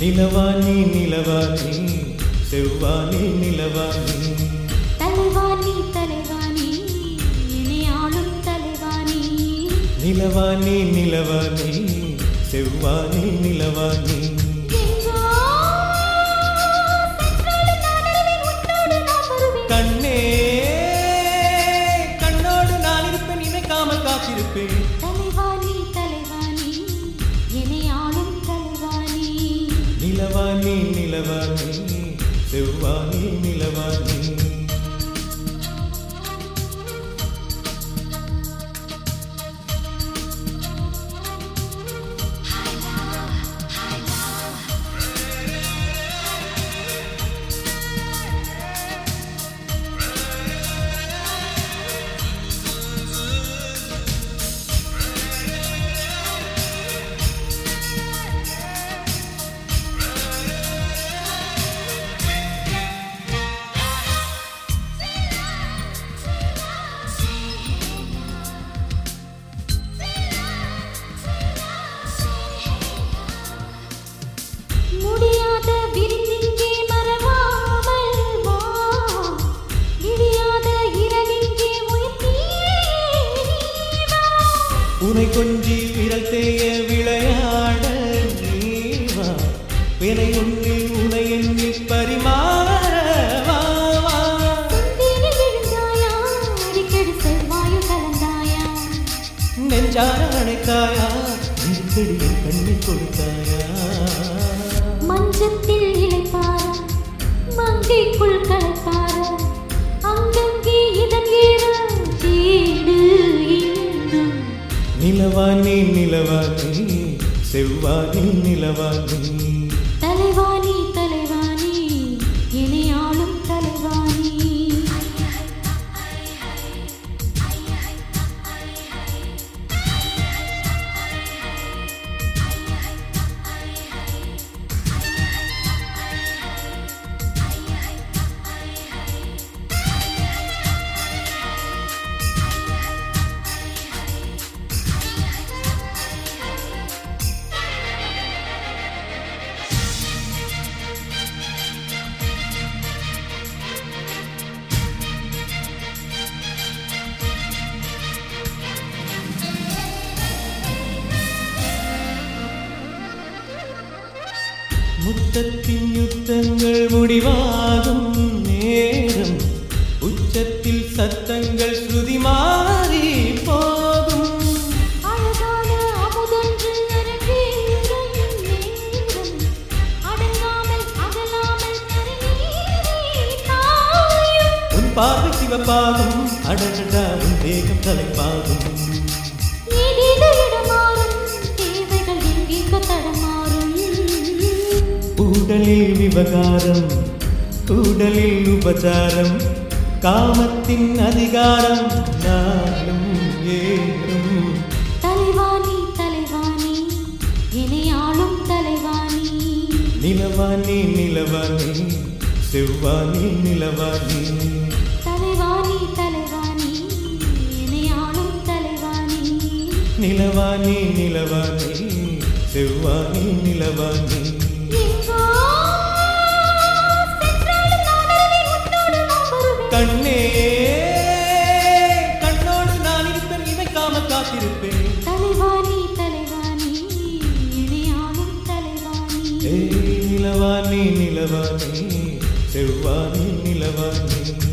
நிலவாணி நிலவாணி செவ்வாணி நிலவாணி தலைவாணி தலைவாணி என்னை ஆளும் தலைவாணி நிலவாணி நிலவாணி செவ்வாணி நிலவாணி எங்கோ சென்றாலும் நான் அறிவேன், உன்னோடு நான் வருவேன். கண்ணே கண்ணோடு நான் இருப்பேன் நினைக்காமல் காத்திருப்பேன் தலைவாணி தலைவாணி என்னை ஆளும் தலைவாணி நிலவாணி நிலவாணி செவ்வாணி நிலவாணி முடியாத விருந்திங்கே மறவாமல் வா இடியாத இரவிங்கே உயிர் நீ வா உனை கொஞ்சி விரல் தேய விளையாட நீவா வினை உன்னில் உனை எண்ணில் பரிமாற வா, வா. செந்தீனில் விழுந்தாயா அடிக்கடி செவ்வாயும் கலந்தாயா நெஞ்சார அணைத்தாயா நெருக்கடியில் கண்ணீர் கொடுத்தாயா மஞ்சத்தில் இளைப்பார மங்கைக்குள் கலப்பார அங்கங்கே இதன் ஏற வீடு இன்னும் நிலவாணி நிலவாணி செவ்வாணி நிலவாணி தலைவாணி தலைவாணி என்னை ஆளும் தலைவாணி முத்தத்தின் யுத்தங்கள் முடிவாகும் நேரம் உச்சத்தில் சத்தங்கள் ஸ்ருதி மாறி போகும் அழகான அமுதொன்று அரங்கேறும் நேரம் அடங்காமல் அகலாமல் கரைநீரை தாயும் உன் பார்வை சிவப்பாகும் அடடடா உன் தேகம் தலைப்பாகும் ஏதேதோ இடமாறும் தேவைகள் எங்கெங்கோ தடமாறும் உடலில் விவகாரம் உடலில் உபச்சாரம் காமத்தின் அதிகாரம் நாளும் ஏறும் தலைவாணி தலைவாணி என்னை ஆளும் தலைவாணி நிலவாணி நிலவாணி செவ்வாணி நிலவாணி தலைவாணி தலைவாணி என்னை ஆளும் தலைவாணி நிலவாணி நிலவாணி செவ்வாணி நிலவாணி எங்கோ சென்றாலும் நான் அறிவேன், உன்னோடு நான் வருவேன். கண்ணே கண்ணோடு நான் இருப்பேன் நினைக்காம காத்திருப்பேன் தலைவாணி தலைவாணி என்னை ஆளும் தலைவாணி ஏய் நிலவாணி நிலவாணி செவ்வாணி நிலவாணி